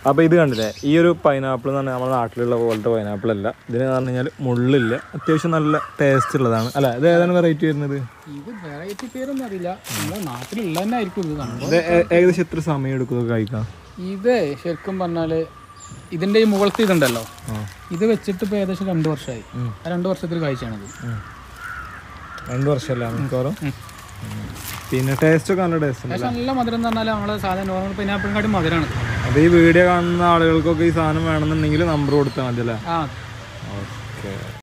അപ്പോൾ ഇത് കണ്ടില്ലേ ഈ ഒരു പൈനാപ്പിൾ എന്ന് പറഞ്ഞാൽ നമ്മുടെ നാട്ടിലുള്ള പോലത്തെ പൈനാപ്പിൾ അല്ല ഇതിന് പറഞ്ഞു കഴിഞ്ഞാൽ മുള്ളില്ല അത്യാവശ്യം നല്ല ടേസ്റ്റ് ഉള്ളതാണ് അല്ല ഇത് ഏതാണ് വെറൈറ്റി വരുന്നത് ഇത് വെറൈറ്റി പേരൊന്നും അറിയില്ല നമ്മുടെ നാട്ടിലുള്ള തന്നെ ആയിരിക്കും ഇത് സംഭവം ഇത് ഏ- ഏകദേശം എത്ര സമയം എടുക്കും ഇത് കഴിക്കാൻ ഇത് ശരിക്കും പറഞ്ഞാല് ഇതിന്റെ ഈ മുകളത്തെ ഇതുണ്ടല്ലോ ആ ഇത് വെച്ചിട്ട് ഇപ്പൊ ഏകദേശം രണ്ട് വർഷമായി ആ രണ്ട് വർഷത്തിൽ കഴിച്ചാണത് രണ്ട് വർഷമല്ല മിക്കവാറും പിന്നെ ടേസ്റ്റ് ഒക്കെ നല്ല ടേസ്റ്റ് ഉണ്ട് പക്ഷെ നല്ല മധുരം എന്ന് പറഞ്ഞാൽ നമ്മളെ സാധാരണ നോർമൽ പൈനാപ്പിളും കാട്ടി മധുരമാണ് അപ്പോൾ ഈ വീഡിയോ കാണുന്ന ആളുകൾക്കൊക്കെ ഈ സാധനം വേണമെന്നുണ്ടെങ്കിൽ നമ്പർ കൊടുത്താൽ മതി അല്ലേ ആ ഓക്കെ